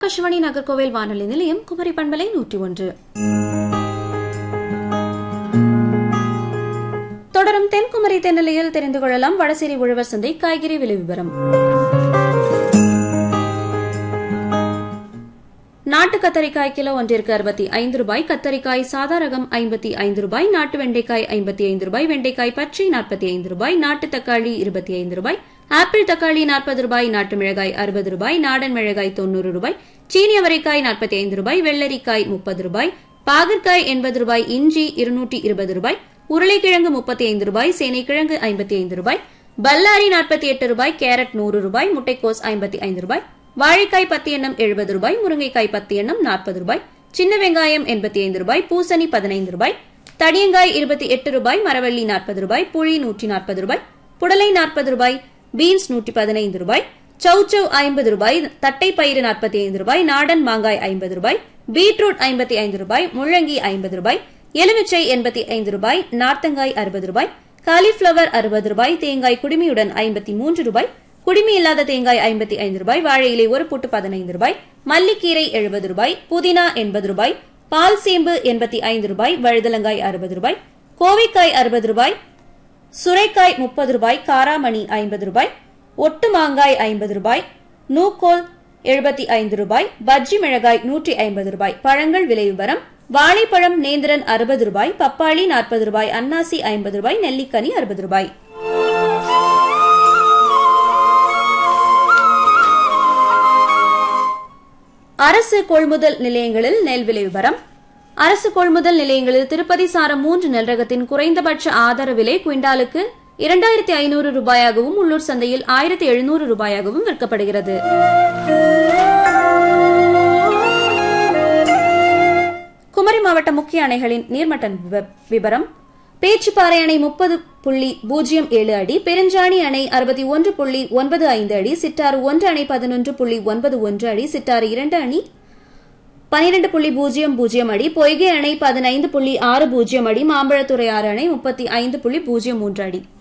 ஆகாஷவாணி நகர்கோவில் வானொலி நிலையம் குமரி பண்பலை நூற்றி ஒன்று தொடரும் தென்குமரி தென்னிலையில் தெரிந்து கொள்ளலாம் வடசேரி உழவர் சந்தை காய்கறி விலை விவரம் நாட்டு கத்தரிக்காய் கிலோ ஒன்றிற்கு அறுபத்தி ஐந்து ரூபாய் கத்தரிக்காய் சாதா ரகம் ஐம்பத்தி ஐந்து ரூபாய் நாட்டு வெண்டைக்காய் ஐம்பத்தி ஐந்து ரூபாய் வெண்டைக்காய் பச்சை நாற்பத்தி ஐந்து ரூபாய் நாட்டு தக்காளி இருபத்தி ஐந்து ரூபாய் ஆப்பிள் தக்காளி நாற்பது ரூபாய் நாட்டு மிளகாய் அறுபது ரூபாய் நாடன் மிளகாய் தொண்ணூறு ரூபாய் சீனி அவரைக்காய் நாற்பத்தி ஐந்து ரூபாய் வெள்ளரிக்காய் முப்பது ரூபாய் பாகற்காய் எண்பது ரூபாய் இஞ்சி இருநூற்றி இருபது ரூபாய் உருளைக்கிழங்கு முப்பத்தி ஐந்து ரூபாய் சேனைக்கிழங்கு ஐம்பத்தி ஐந்து ரூபாய் பல்லாரி நாற்பத்தி எட்டு ரூபாய் கேரட் நூறு ரூபாய் முட்டைக்கோஸ் ஐம்பத்தி ஐந்து ரூபாய் வாழைக்காய் பத்து எண்ணம் எழுபது ரூபாய் முருங்கைக்காய் பத்து எண்ணம் நாற்பது ரூபாய் சின்ன வெங்காயம் எண்பத்தி ஐந்து ரூபாய் பூசணி பதினைந்து ரூபாய் தடியங்காய் இருபத்தி எட்டு ரூபாய் மரவள்ளி நாற்பது ரூபாய் புளி நூற்றி நாற்பது ரூபாய் புடலை நாற்பது ரூபாய் பீன்ஸ் நூற்றி பதினைந்து ரூபாய் சௌச்சவ் ஐம்பது ரூபாய் தட்டை பயிறு நாற்பத்தி ஐந்து ரூபாய் நாடன் மாங்காய் ஐம்பது ரூபாய் பீட்ரூட் ஐம்பத்தி ஐந்து ரூபாய் முள்ளங்கி ஐம்பது ரூபாய் எலுமிச்சை எண்பத்தி ஐந்து ரூபாய் நார்த்தங்காய் அறுபது ரூபாய் காலிஃபிளவர் அறுபது ரூபாய் தேங்காய் குடுமியுடன் ஐம்பத்தி மூன்று ரூபாய் குடிமி இல்லாத தேங்காய் ஐம்பத்தி ஐந்து ரூபாய் வாழை இலை ஒரு புட்டு பதினைந்து ரூபாய் மல்லிக்கீரை எழுபது ரூபாய் புதினா எண்பது ரூபாய் பால் சேம்பு எண்பத்தி ஐந்து ரூபாய் வழுதலங்காய் அறுபது ரூபாய் கோவைக்காய் அறுபது ரூபாய் சுரைக்காய் முப்பது ரூபாய் காராமணி ஐம்பது ரூபாய் ஒட்டு மாங்காய் ஐம்பது ரூபாய் நூக்கோல் எழுபத்தி ஐந்து ரூபாய் பஜ்ஜி மிளகாய் நூற்றி ஐம்பது ரூபாய் பழங்கள் விலை விவரம் வாழைப்பழம் நேந்திரன் அறுபது ரூபாய் பப்பாளி நாற்பது ரூபாய் அன்னாசி ஐம்பது ரூபாய் நெல்லிக்கனி அறுபது ரூபாய் அரசு கொள்முதல் நிலையங்களில் நெல் விலை விவரம் அரசு கொள்முதல் நிலையங்களில் திருப்பதி சாரம் மூன்று நெல் ரகத்தின் குறைந்தபட்ச ஆதார விலை குவிண்டாலுக்கு இரண்டாயிரத்தி ஐநூறு ரூபாயாகவும் உள்ளூர் சந்தையில் ஆயிரத்தி எழுநூறு ரூபாயாகவும் விற்கப்படுகிறது குமரி மாவட்ட முக்கிய அணைகளின் நீர்மட்ட விவ- விவரம் பேச்சுப்பாறை அணை முப்பது புள்ளி பூஜ்ஜியம் ஏழு அடி பெருஞ்சாணி அணை அறுபத்தி ஒன்று புள்ளி ஒன்பது ஐந்து அடி சிட்டாறு ஒன்று அணை பதினொன்று புள்ளி ஒன்பது ஒன்று அடி சிட்டாறு இரண்டு அணி பனிரெண்டு புள்ளி பூஜ்ஜியம் பூஜ்ஜியம் அடி பொய்கை அணை பதினைந்து புள்ளி ஆறு பூஜ்ஜியம் அடி மாம்பழத்துறை ஆறு அணை முப்பத்தி ஐந்து புள்ளி பூஜ்ஜியம் மூன்று அடி